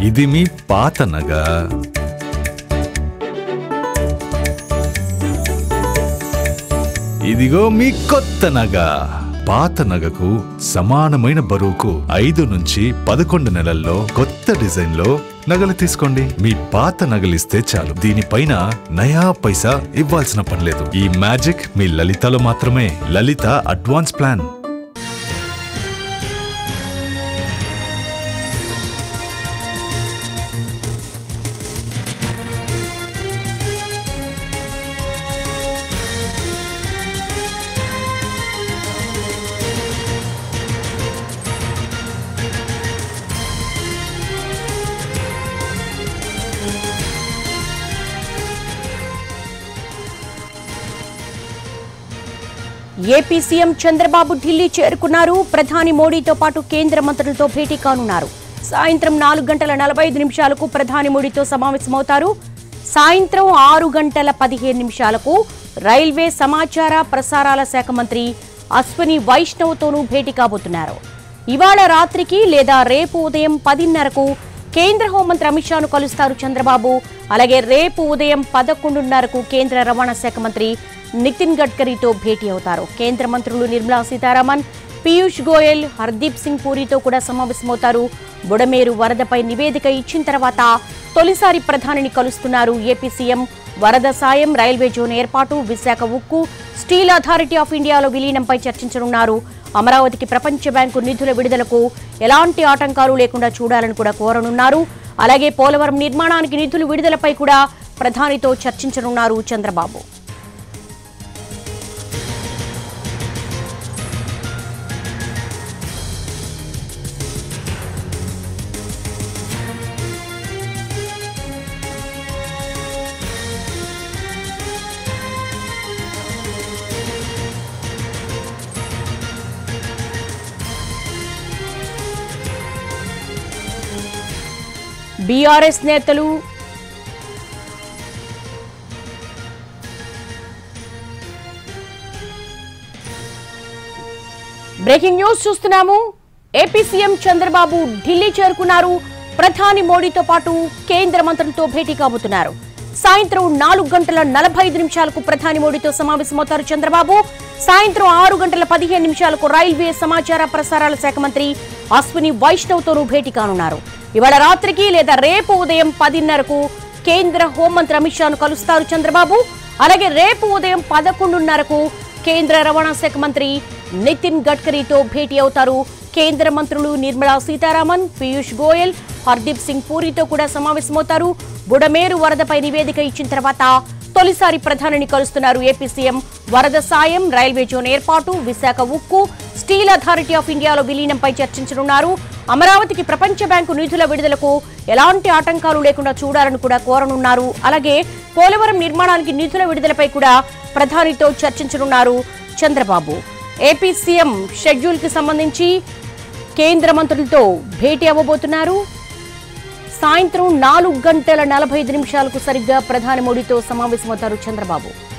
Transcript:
ఇది మీ పాత నగ ఇదిగో మీ కొత్త నగ పాత నగకు సమానమైన బరువుకు ఐదు నుంచి పదకొండు నెలల్లో కొత్త డిజైన్ లో నగలు తీసుకోండి మీ పాత నగలిస్తే చాలు దీనిపైన నయా పైసా ఇవ్వాల్సిన పనిలేదు ఈ మ్యాజిక్ మీ లలితలో మాత్రమే Lalitha advance plan AP CM Chandrababu Delhi చేరుకున్నారు ప్రధాని మోడీతో పాటు కేంద్ర మంత్రులతో భేటీ కానున్నారు సాయంత్రం నాలుగు గంటల నలభై ఐదు నిమిషాలకు ప్రధాని మోడీతో సమావేశమవుతారు సాయంత్రం ఆరు గంటల పదిహేను నిమిషాలకు రైల్వే సమాచార ప్రసారాల శాఖ మంత్రి అశ్వని వైష్ణవ్తోనూ భేటీ కాబోతున్నారు ఇవాళ రాత్రికి లేదా రేపు ఉదయం పదిన్నరకు కేంద్ర హోంమంత్రి అమిత్ షాను కలుస్తారు చంద్రబాబు అలాగే రేపు ఉదయం పదకొండున్నరకు కేంద్ర రవాణా శాఖ మంత్రి నితిన్ గడ్కరీతో భేటీ అవుతారు కేంద్ర మంత్రులు నిర్మలా సీతారామన్ పీయూష్ గోయల్ హర్దీప్ సింగ్ పూరితో కూడా సమావేశమవుతారు బుడమేరు వరదపై నివేదిక ఇచ్చిన తర్వాత తొలిసారి ప్రధానిని కలుస్తున్నారు ఏపీ సీఎం వరద సాయం రైల్వే జోన్ ఏర్పాటు విశాఖ ఉక్కు స్టీల్ అథారిటీ ఆఫ్ ఇండియాలో విలీనంపై చర్చించనున్నారు అమరావతికి ప్రపంచ బ్యాంకు నిధుల విడుదలకు ఎలాంటి ఆటంకాలు లేకుండా చూడాలని కూడా కోరనున్నారు అలాగే పోలవరం నిర్మాణానికి నిధులు విడుదలపై కూడా ప్రధానితో చర్చించనున్నారు చంద్రబాబు బీఆర్ఎస్ నేతలు బ్రేకింగ్ న్యూస్ చూస్తున్నాము ఏపీ సీఎం చంద్రబాబు ఢిల్లీ చేరుకున్నారు ప్రధాని మోడీతో పాటు కేంద్ర మంత్రులతో భేటీ కాబోతున్నారు సాయంత్రం నాలుగు గంటల నలభై ఐదు నిమిషాలకు ప్రధాని మోడీతో సమావేశమవుతారు చంద్రబాబు సాయంత్రం ఆరు గంటల పదిహేను నిమిషాలకు రైల్వే సమాచార ప్రసారాల శాఖ మంత్రి అశ్విని వైష్ణవ్తోనూ భేటీ కానున్నారు ఇవాళ రాత్రికి లేదా రేపు ఉదయం పదిన్నరకు కేంద్ర హోంమంత్రి అమిత్ షాను కలుస్తారు చంద్రబాబు అలాగే రేపు ఉదయం పదకొండున్నరకు కేంద్ర రవాణా శాఖ మంత్రి నితిన్ గడ్కరీతో భేటీ అవుతారు కేంద్ర మంత్రులు నిర్మలా సీతారామన్ పీయూష్ గోయల్ హర్దీప్ సింగ్ పూరితో కూడా సమావేశమవుతారు బుడమేరు వరదపై నివేదిక ఇచ్చిన తర్వాత తొలిసారి ప్రధానిని కలుస్తున్నారు ఏపీ సీఎం వరద సాయం రైల్వే జోన్ ఏర్పాటు విశాఖ ఉక్కు స్టీల్ అథారిటీ ఆఫ్ ఇండియాలో విలీనంపై చర్చించనున్నారు అమరావతికి ప్రపంచ బ్యాంకు నిధుల విడుదలకు ఎలాంటి ఆటంకాలు లేకుండా చూడాలని కూడా కోరనున్నారు అలాగే పోలవరం నిర్మాణానికి నిధుల విడుదలపై కూడా ప్రధానితో చర్చించనున్నారు చంద్రబాబు ఏపీ సీఎం షెడ్యూల్ కి సంబంధించి కేంద్ర మంత్రులతో భేటీ అవ్వబోతున్నారు సాయంత్రం నాలుగు గంటల నలభై ఐదు నిమిషాలకు సరిగ్గా ప్రధాని మోడీతో సమావేశమవుతారు చంద్రబాబు